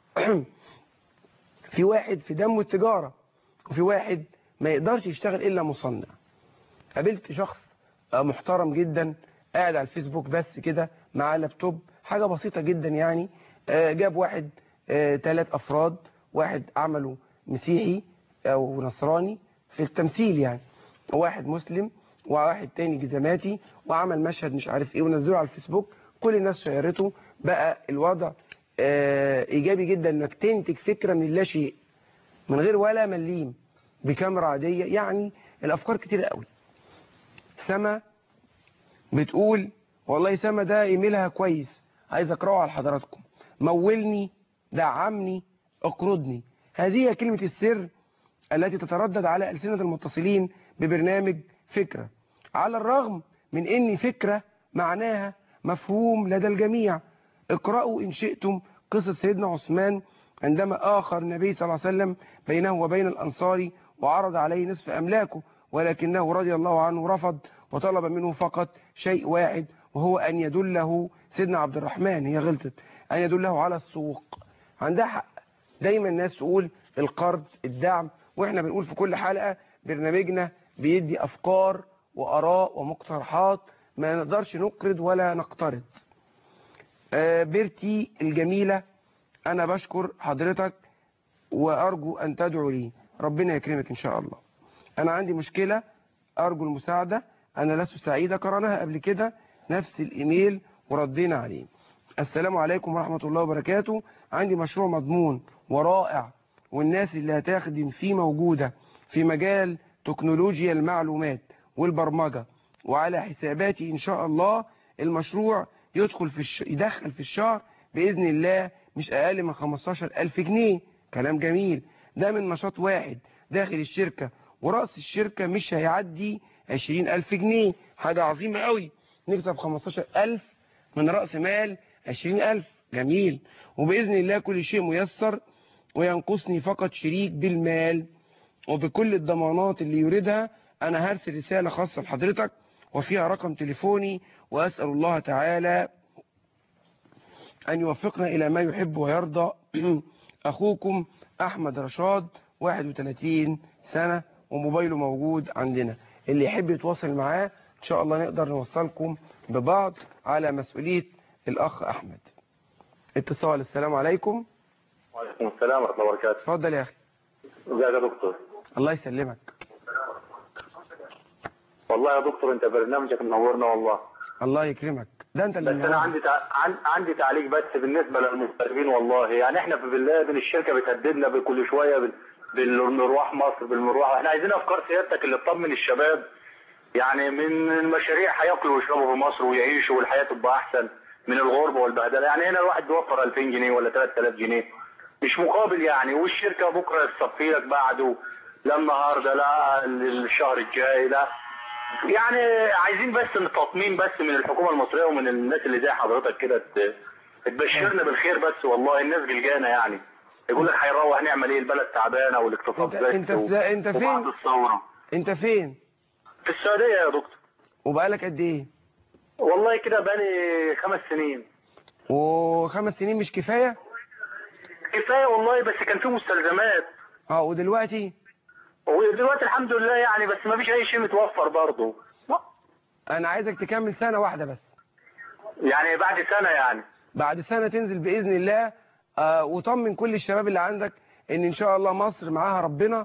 في واحد في دمه التجارة وفي واحد ما يقدرش يشتغل إلا مصنع قابلت شخص آه، محترم جدا قاعد على الفيسبوك بس كده معاه لابتوب حاجة بسيطة جدا يعني آه، جاب واحد ثلاث أفراد واحد عمله مسيحي أو نصراني في التمثيل يعني واحد مسلم وواحد تاني جزماتي وعمل مشهد مش عارف ايه ونزله على الفيسبوك كل الناس شيرته بقى الوضع آه، ايجابي جدا انك تنتج فكره من لا شيء من غير ولا مليم بكاميرا عاديه يعني الافكار كتير قوي سما بتقول والله سما ده ايميلها كويس عايز اقراه على حضراتكم مولني دعمني اقرضني هذه هي كلمه السر التي تتردد على ألسنة المتصلين ببرنامج فكرة على الرغم من أن فكرة معناها مفهوم لدى الجميع اقرأوا إن شئتم قصة سيدنا عثمان عندما آخر النبي صلى الله عليه وسلم بينه وبين الأنصار وعرض عليه نصف أملاكه ولكنه رضي الله عنه رفض وطلب منه فقط شيء واحد وهو أن يدله سيدنا عبد الرحمن هي غلطت أن يدله على السوق عندها حق دايما الناس تقول القرض الدعم واحنا بنقول في كل حلقة برنامجنا بيدي أفكار وأراء ومقترحات ما نقدرش نقرض ولا نقترض آه، بيرتي الجميلة أنا بشكر حضرتك وأرجو أن تدعو لي ربنا يكرمك إن شاء الله أنا عندي مشكلة أرجو المساعدة أنا لست سعيدة قرأناها قبل كده نفس الإيميل وردينا عليه السلام عليكم ورحمة الله وبركاته عندي مشروع مضمون ورائع والناس اللي هتخدم فيه موجودة في مجال تكنولوجيا المعلومات والبرمجة وعلى حساباتي إن شاء الله المشروع يدخل في الش... يدخل في الشهر بإذن الله مش أقل من 15 ألف جنيه كلام جميل ده من نشاط واحد داخل الشركة ورأس الشركة مش هيعدي 20 ألف جنيه حاجة عظيمة قوي نكسب 15 ألف من رأس مال 20 ألف جميل وبإذن الله كل شيء ميسر وينقصني فقط شريك بالمال وبكل الضمانات اللي يريدها أنا هرسل رسالة خاصة لحضرتك وفيها رقم تليفوني وأسأل الله تعالى أن يوفقنا إلى ما يحب ويرضى أخوكم أحمد رشاد 31 سنة وموبايله موجود عندنا اللي يحب يتواصل معاه إن شاء الله نقدر نوصلكم ببعض على مسؤولية الأخ أحمد اتصال السلام عليكم وعليكم السلام ورحمة الله وبركاته اتفضل يا أخي ازيك يا دكتور الله يسلمك والله يا دكتور انت برنامجك منورنا والله الله يكرمك ده انت اللي بس انا عندي تع... عن... عندي تعليق بس بالنسبه للمغتربين والله يعني احنا في بالله بين الشركه بتهددنا بكل شويه بال... بالمروح مصر بالمروح احنا عايزين افكار سيادتك اللي تطمن الشباب يعني من المشاريع هياكلوا ويشربوا في مصر ويعيشوا والحياه تبقى احسن من الغربه والبهدله يعني هنا الواحد بيوفر 2000 جنيه ولا 3000 جنيه مش مقابل يعني والشركه بكره تصفي لك بعده لا النهارده لا الشهر الجاي لا يعني عايزين بس تطمين بس من الحكومه المصريه ومن الناس اللي زي حضرتك كده ت- تبشرنا بالخير بس والله الناس جلجانه يعني يقول لك هيروح نعمل ايه البلد تعبانه والاقتصاد انت بس انت و- في انت وبعد فين الثوره انت فين في السعوديه يا دكتور وبقالك قد ايه والله كده بقالي خمس سنين وخمس سنين مش كفايه كفايه والله بس كان في مستلزمات اه ودلوقتي ودلوقتي الحمد لله يعني بس ما فيش اي شيء متوفر برضه انا عايزك تكمل سنه واحده بس يعني بعد سنه يعني بعد سنه تنزل باذن الله آه وطمن كل الشباب اللي عندك ان ان شاء الله مصر معاها ربنا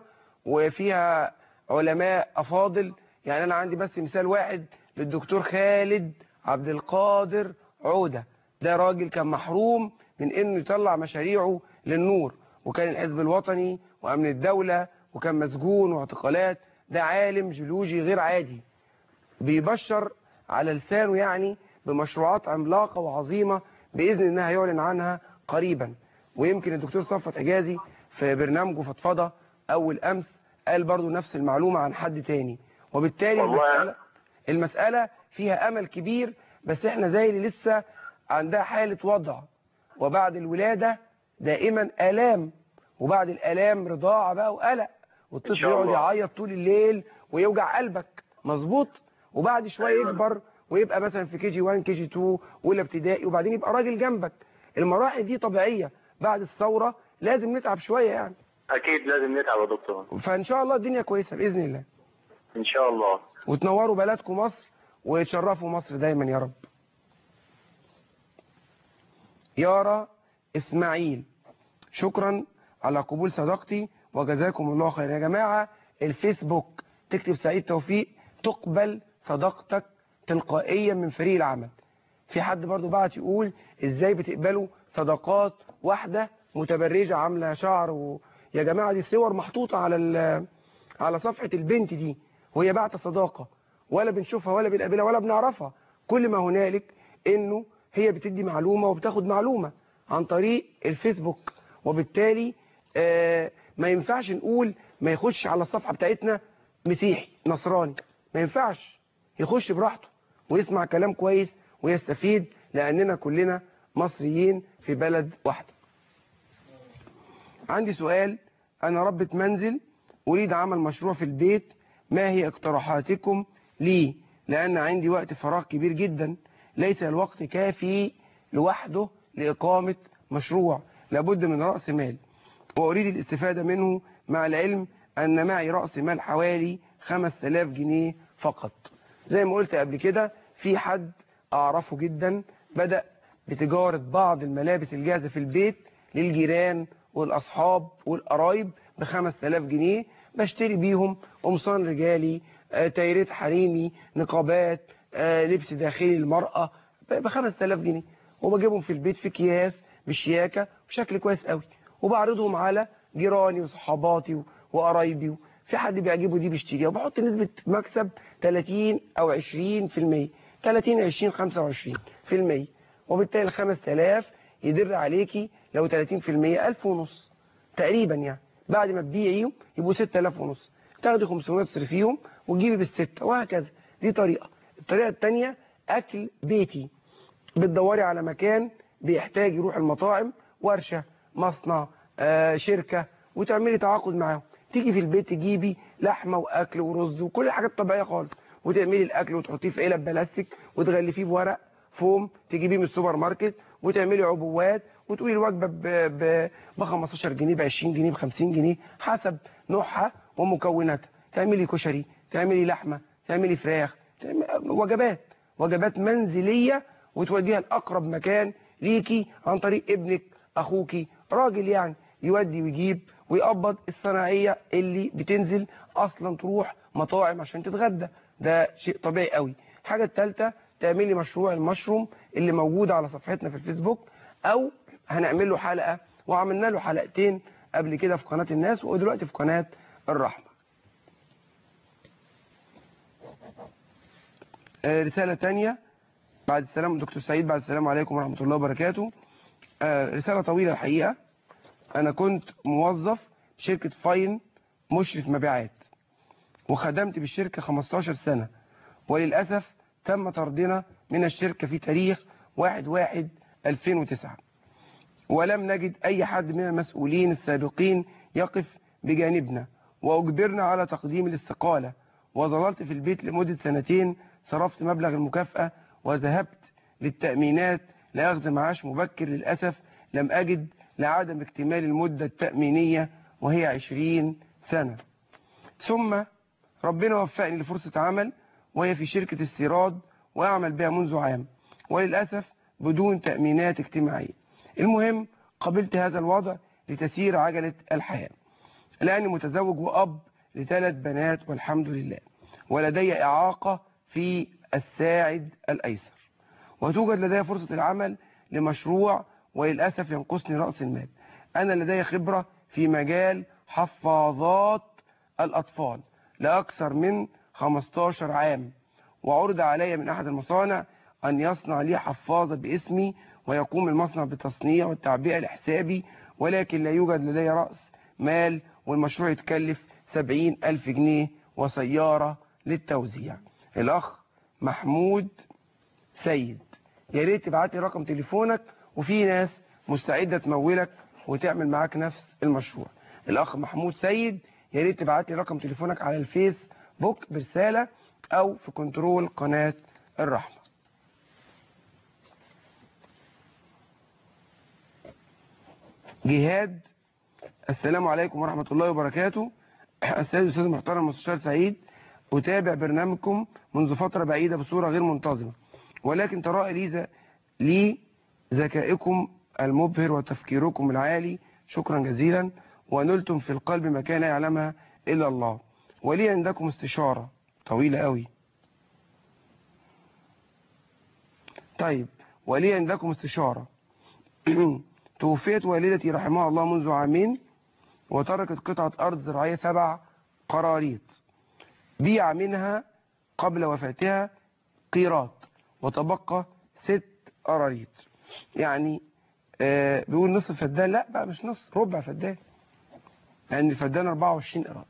وفيها علماء افاضل يعني انا عندي بس مثال واحد للدكتور خالد عبد القادر عودة ده راجل كان محروم من انه يطلع مشاريعه للنور وكان الحزب الوطني وامن الدولة وكان مسجون واعتقالات ده عالم جيولوجي غير عادي بيبشر على لسانه يعني بمشروعات عملاقة وعظيمة بإذن الله يعلن عنها قريبا ويمكن الدكتور صفت حجازي في برنامجه فضفضة أول أمس قال برضو نفس المعلومة عن حد تاني وبالتالي والله المسألة, المسألة فيها أمل كبير بس احنا زي اللي لسه عندها حالة وضع وبعد الولادة دائما آلام وبعد الآلام رضاعة بقى وقلق والطفل شاء يقعد الله. يعيط طول الليل ويوجع قلبك مظبوط وبعد شوية أيوة. يكبر ويبقى مثلا في كي جي 1 كي جي 2 اولى ابتدائي وبعدين يبقى راجل جنبك المراحل دي طبيعية بعد الثورة لازم نتعب شوية يعني اكيد لازم نتعب يا دكتور فان شاء الله الدنيا كويسة بإذن الله ان شاء الله وتنوروا بلدكم مصر وتشرفوا مصر دايما يا رب يارا اسماعيل شكرا على قبول صداقتي وجزاكم الله خير يا جماعة الفيسبوك تكتب سعيد توفيق تقبل صداقتك تلقائيا من فريق العمل في حد برضو بعت يقول ازاي بتقبلوا صداقات واحدة متبرجة عاملة شعر و... يا جماعة دي صور محطوطة على ال... على صفحة البنت دي وهي بعت صداقة ولا بنشوفها ولا بنقابلها ولا بنعرفها كل ما هنالك انه هي بتدي معلومة وبتاخد معلومة عن طريق الفيسبوك وبالتالي آه ما ينفعش نقول ما يخش على الصفحة بتاعتنا مسيحي نصراني ما ينفعش يخش براحته ويسمع كلام كويس ويستفيد لأننا كلنا مصريين في بلد واحدة عندي سؤال أنا ربة منزل أريد عمل مشروع في البيت ما هي اقتراحاتكم لي لأن عندي وقت فراغ كبير جدا ليس الوقت كافي لوحده لإقامة مشروع لابد من رأس مال وأريد الاستفادة منه مع العلم أن معي رأس مال حوالي 5000 جنيه فقط زي ما قلت قبل كده في حد أعرفه جدا بدأ بتجارة بعض الملابس الجاهزة في البيت للجيران والأصحاب والقرايب ب 5000 جنيه بشتري بيهم قمصان رجالي آه، تايرات حريمي نقابات آه، لبس داخلي للمرأة ب 5000 جنيه وبجيبهم في البيت في اكياس بشياكة بشكل كويس قوي وبعرضهم على جيراني وصحاباتي و- وقرايبي في حد بيعجبه دي بيشتريها وبحط نسبة مكسب 30 أو 20% 30 20 25 في المية وبالتالي ال 5000 يدر عليكي لو 30% 1000 ونص تقريبا يعني بعد ما تبيعيهم يبقوا 6000 ونص تاخدي 500 تصرفيهم وتجيبي بالستة وهكذا دي طريقة الطريقة الثانية أكل بيتي بتدوري على مكان بيحتاج يروح المطاعم ورشة مصنع آه، شركة وتعملي تعاقد معاهم تيجي في البيت تجيبي لحمة وأكل ورز وكل الحاجات طبيعية خالص وتعملي الأكل وتحطيه في علب بلاستيك وتغلفيه بورق فوم تجيبيه من السوبر ماركت وتعملي عبوات وتقولي الوجبة ب ب ب 15 جنيه ب 20 جنيه ب 50 جنيه حسب نوعها ومكوناتها تعملي كشري تعملي لحمة تعملي فراخ تعملي وجبات وجبات منزلية وتوديها لأقرب مكان ليكي عن طريق ابنك أخوكي راجل يعني يودي ويجيب ويقبض الصناعية اللي بتنزل أصلا تروح مطاعم عشان تتغدى ده شيء طبيعي قوي الحاجة الثالثة تعملي مشروع المشروم اللي موجود على صفحتنا في الفيسبوك أو هنعمل له حلقة وعملنا له حلقتين قبل كده في قناة الناس ودلوقتي في قناة الرحمة آه، رسالة تانية بعد السلام دكتور سعيد بعد السلام عليكم ورحمة الله وبركاته آه، رسالة طويلة الحقيقة أنا كنت موظف شركة فاين مشرف مبيعات وخدمت بالشركة 15 سنة وللأسف تم طردنا من الشركة في تاريخ 1/1/2009 ولم نجد أي حد من المسؤولين السابقين يقف بجانبنا وأجبرنا على تقديم الاستقالة وظللت في البيت لمدة سنتين صرفت مبلغ المكافأة وذهبت للتأمينات لأخذ معاش مبكر للأسف لم أجد لعدم اكتمال المدة التأمينية وهي 20 سنة ثم ربنا وفقني لفرصة عمل وهي في شركة استيراد وأعمل بها منذ عام وللأسف بدون تأمينات اجتماعية المهم قبلت هذا الوضع لتسير عجلة الحياة لأني متزوج وأب لثلاث بنات والحمد لله ولدي إعاقة في الساعد الأيسر وتوجد لدي فرصة العمل لمشروع وللأسف ينقصني رأس المال أنا لدي خبرة في مجال حفاظات الأطفال لأكثر من 15 عام وعرض علي من أحد المصانع أن يصنع لي حفاظة باسمي ويقوم المصنع بالتصنيع والتعبئة لحسابي ولكن لا يوجد لدي رأس مال والمشروع يتكلف 70 ألف جنيه وسيارة للتوزيع الأخ محمود سيد يا ريت تبعت لي رقم تليفونك وفي ناس مستعدة تمولك وتعمل معاك نفس المشروع الأخ محمود سيد يا ريت تبعت لي رقم تليفونك على الفيس بوك برسالة أو في كنترول قناة الرحمة جهاد السلام عليكم ورحمة الله وبركاته السيد الأستاذ المحترم المستشار سعيد أتابع برنامجكم منذ فترة بعيدة بصورة غير منتظمة ولكن تراءى لي, ز... لي ذكائكم المبهر وتفكيركم العالي شكرا جزيلا ونلتم في القلب مكان يعلمها إلا الله ولي عندكم استشارة طويلة قوي طيب ولي عندكم استشارة توفيت والدتي رحمها الله منذ عامين وتركت قطعة أرض زراعية سبع قراريط بيع منها قبل وفاتها قيراط وتبقى ست قراريط يعني آه بيقول نصف فدان لا بقى مش نص ربع فدان يعني الفدان 24 قيراط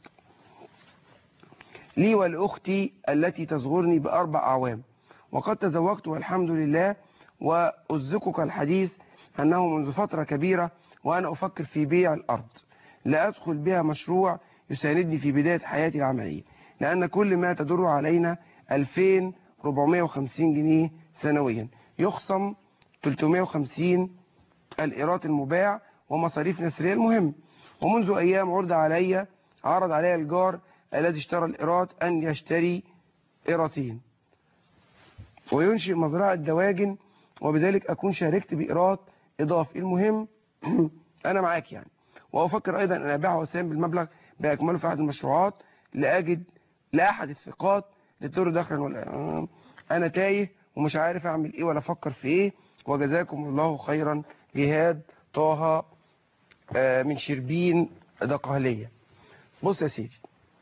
لي ولأختي التي تصغرني بأربع أعوام وقد تزوجت والحمد لله وأزكك الحديث أنه منذ فترة كبيرة وأنا أفكر في بيع الأرض لا أدخل بها مشروع يساندني في بداية حياتي العملية لأن كل ما تدر علينا 2450 جنيه سنويا يخصم 350 الإيرات المباع ومصاريف نسرية المهم ومنذ أيام عرض علي عرض علي الجار الذي اشترى الإيرات أن يشتري إيراتين وينشئ مزرعة دواجن وبذلك أكون شاركت بإيرات إضافي المهم أنا معاك يعني وأفكر أيضا أن أبيعها وأساهم بالمبلغ بأكمله في أحد المشروعات لأجد لأحد الثقات للدور دخلا ولا أنا تايه ومش عارف أعمل إيه ولا أفكر في إيه وجزاكم الله خيرا جهاد طه آه، من شربين دقهلية بص يا سيدي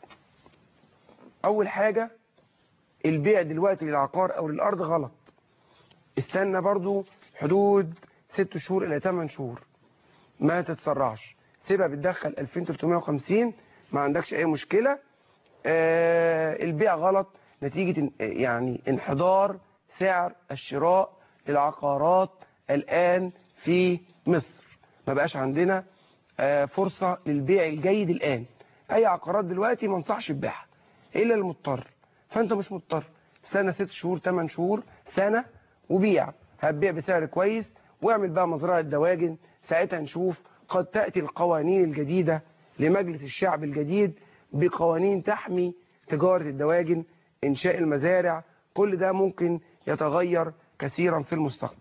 أول حاجة البيع دلوقتي للعقار أو للأرض غلط استنى برضو حدود ست شهور إلى 8 شهور ما تتسرعش سيبها بتدخل 2350 ما عندكش أي مشكلة آه البيع غلط نتيجة ان- يعني انحدار سعر الشراء للعقارات الآن في مصر ما بقاش عندنا آه فرصة للبيع الجيد الآن أي عقارات دلوقتي ما انصحش ببيعها إلا المضطر فأنت مش مضطر سنة ست شهور 8 شهور سنة وبيع هتبيع بسعر كويس واعمل بقى مزرعة دواجن ساعتها نشوف قد تأتي القوانين الجديدة لمجلس الشعب الجديد بقوانين تحمي تجارة الدواجن إنشاء المزارع كل ده ممكن يتغير كثيرا في المستقبل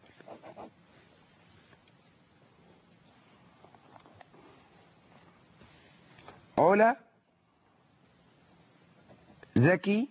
علا زكي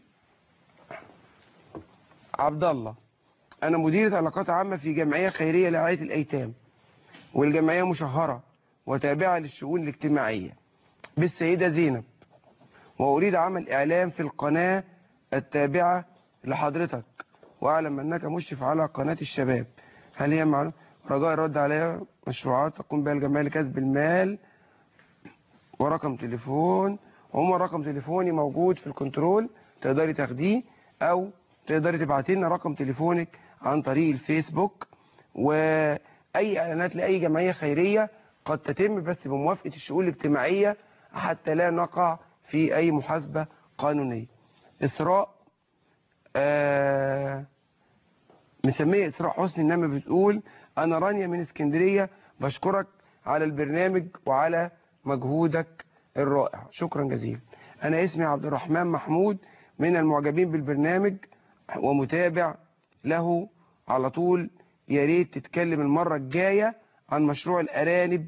عبد الله أنا مديرة علاقات عامة في جمعية خيرية لرعاية الأيتام والجمعية مشهرة وتابعة للشؤون الاجتماعية بالسيدة زينب وأريد عمل إعلام في القناة التابعة لحضرتك وأعلم أنك مشرف على قناة الشباب هل هي معلومة رجاء الرد عليها مشروعات تقوم بها الجمعية لكسب المال ورقم تليفون وهم رقم تليفوني موجود في الكنترول تقدري تاخديه او تقدري تبعتي لنا رقم تليفونك عن طريق الفيسبوك واي اعلانات لاي جمعيه خيريه قد تتم بس بموافقه الشؤون الاجتماعيه حتى لا نقع في اي محاسبه قانونيه اسراء آه مسميه اسراء حسني انما بتقول انا رانيا من اسكندريه بشكرك على البرنامج وعلى مجهودك الرائع شكرا جزيلا انا اسمي عبد الرحمن محمود من المعجبين بالبرنامج ومتابع له على طول يا ريت تتكلم المرة الجاية عن مشروع الأرانب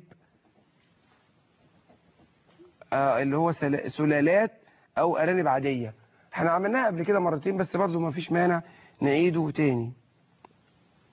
آه اللي هو سل- سلالات أو أرانب عادية احنا عملناها قبل كده مرتين بس برضو ما فيش مانع نعيده تاني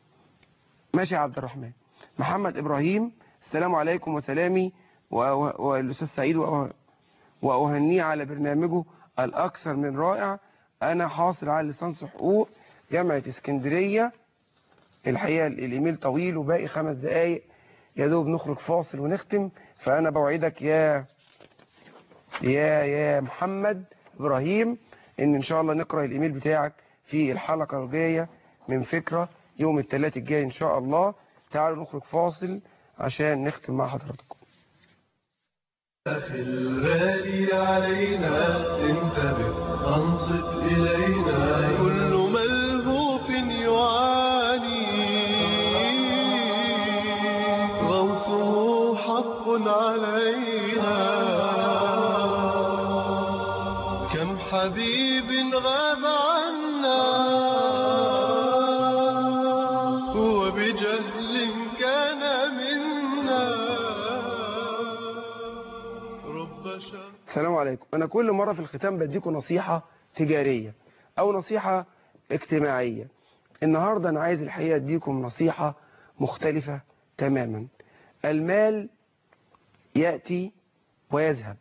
ماشي يا عبد الرحمن محمد إبراهيم السلام عليكم وسلامي و- و- والأستاذ سعيد وأه- وأهنيه على برنامجه الأكثر من رائع أنا حاصل على ليسانس حقوق جامعة اسكندرية الحقيقة الإيميل طويل وباقي خمس دقايق يا دوب نخرج فاصل ونختم فأنا بوعدك يا يا يا محمد إبراهيم إن إن شاء الله نقرأ الإيميل بتاعك في الحلقة الجاية من فكرة يوم الثلاث الجاي إن شاء الله تعالوا نخرج فاصل عشان نختم مع حضراتكم أخي الغالي علينا انتبه أنصت إلينا كل ملهوف يعاني غوصه حق علينا كم حبيب غاب عنا وبجهل كان منا رب شر السلام عليكم أنا كل مرة في الختام بديكم نصيحة تجارية أو نصيحة اجتماعية النهاردة أنا عايز الحقيقة أديكم نصيحة مختلفة تماما المال يأتي ويذهب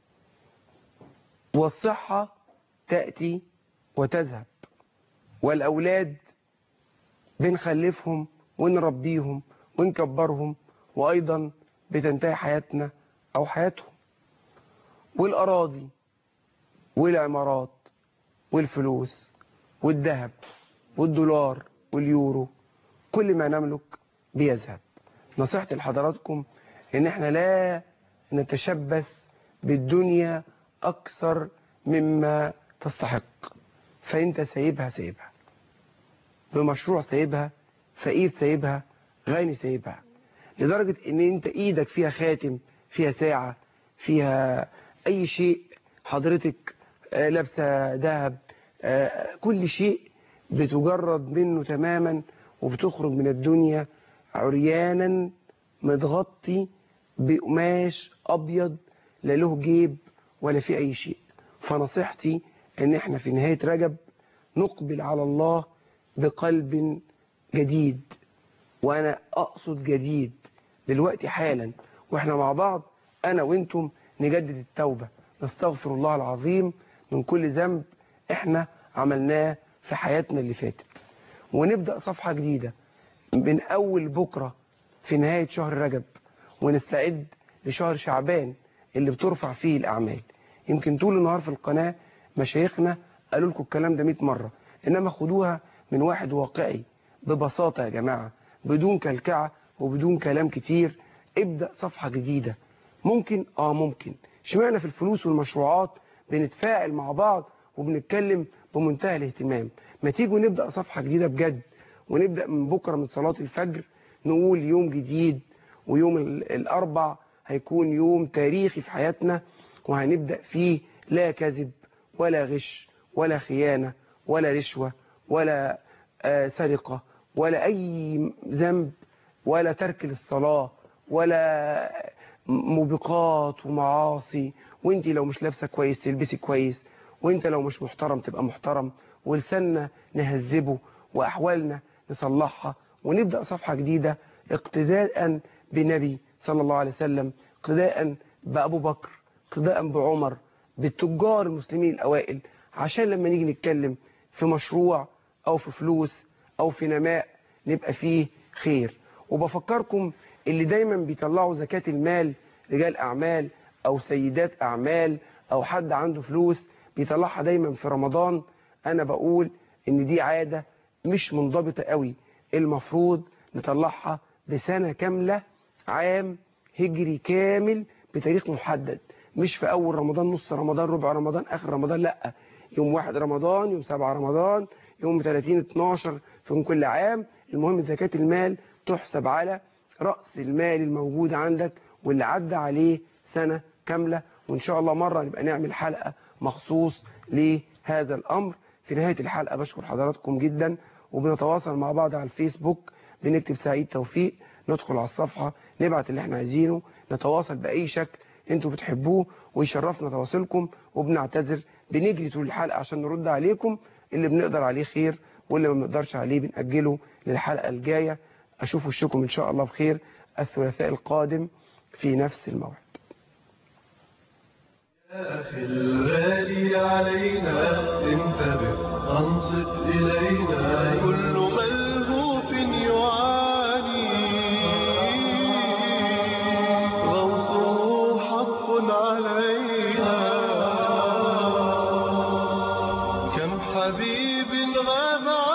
والصحة تأتي وتذهب والأولاد بنخلفهم ونربيهم ونكبرهم وأيضا بتنتهي حياتنا أو حياتهم والأراضي والعمارات والفلوس والذهب والدولار واليورو كل ما نملك بيذهب نصيحتي لحضراتكم ان احنا لا نتشبث بالدنيا اكثر مما تستحق فانت سايبها سايبها بمشروع سايبها فقير سايبها غني سايبها لدرجة ان انت ايدك فيها خاتم فيها ساعة فيها اي شيء حضرتك آه، لابسة ذهب آه، كل شيء بتجرد منه تماما وبتخرج من الدنيا عريانا متغطي بقماش ابيض لا له جيب ولا في اي شيء فنصيحتي ان احنا في نهاية رجب نقبل على الله بقلب جديد وانا اقصد جديد دلوقتي حالا واحنا مع بعض انا وانتم نجدد التوبة نستغفر الله العظيم من كل ذنب احنا عملناه في حياتنا اللي فاتت ونبدأ صفحة جديدة من اول بكرة في نهاية شهر رجب ونستعد لشهر شعبان اللي بترفع فيه الاعمال يمكن طول النهار في القناة مشايخنا قالوا لكم الكلام ده 100 مرة انما خدوها من واحد واقعي ببساطة يا جماعة بدون كلكعة وبدون كلام كتير ابدأ صفحة جديدة ممكن اه ممكن اشمعنى في الفلوس والمشروعات بنتفاعل مع بعض وبنتكلم بمنتهى الاهتمام ما تيجوا نبدأ صفحة جديدة بجد ونبدأ من بكرة من صلاة الفجر نقول يوم جديد ويوم ال- الأربع هيكون يوم تاريخي في حياتنا وهنبدأ فيه لا كذب ولا غش ولا خيانة ولا رشوة ولا آه، سرقة ولا أي ذنب ولا ترك للصلاة ولا موبقات ومعاصي وانت لو مش لابسه كويس تلبسي كويس وانت لو مش محترم تبقى محترم ولساننا نهذبه واحوالنا نصلحها ونبدا صفحه جديده اقتداء بنبي صلى الله عليه وسلم اقتداء بابو بكر اقتداء بعمر بالتجار المسلمين الاوائل عشان لما نيجي نتكلم في مشروع او في فلوس او في نماء نبقى فيه خير وبفكركم اللي دايما بيطلعوا زكاة المال رجال أعمال أو سيدات أعمال أو حد عنده فلوس بيطلعها دايما في رمضان أنا بقول إن دي عادة مش منضبطة قوي المفروض نطلعها بسنة كاملة عام هجري كامل بتاريخ محدد مش في أول رمضان نص رمضان ربع رمضان آخر رمضان لأ يوم واحد رمضان يوم سبعة رمضان يوم 30 12 في كل عام المهم زكاة المال تحسب على رأس المال الموجود عندك واللي عدى عليه سنة كاملة وإن شاء الله مرة نبقى نعمل حلقة مخصوص لهذا الأمر في نهاية الحلقة بشكر حضراتكم جدا وبنتواصل مع بعض على الفيسبوك بنكتب سعيد توفيق ندخل على الصفحة نبعت اللي احنا عايزينه نتواصل بأي شكل انتوا بتحبوه ويشرفنا تواصلكم وبنعتذر بنجري طول الحلقة عشان نرد عليكم اللي بنقدر عليه خير واللي ما بنقدرش عليه بنأجله للحلقة الجاية أشوف وشكم إن شاء الله بخير الثلاثاء القادم في نفس الموعد يا أخي الغالي علينا انتبه أنصت إلينا كل ملهوف يعاني غوصه حق علينا كم حبيب غاب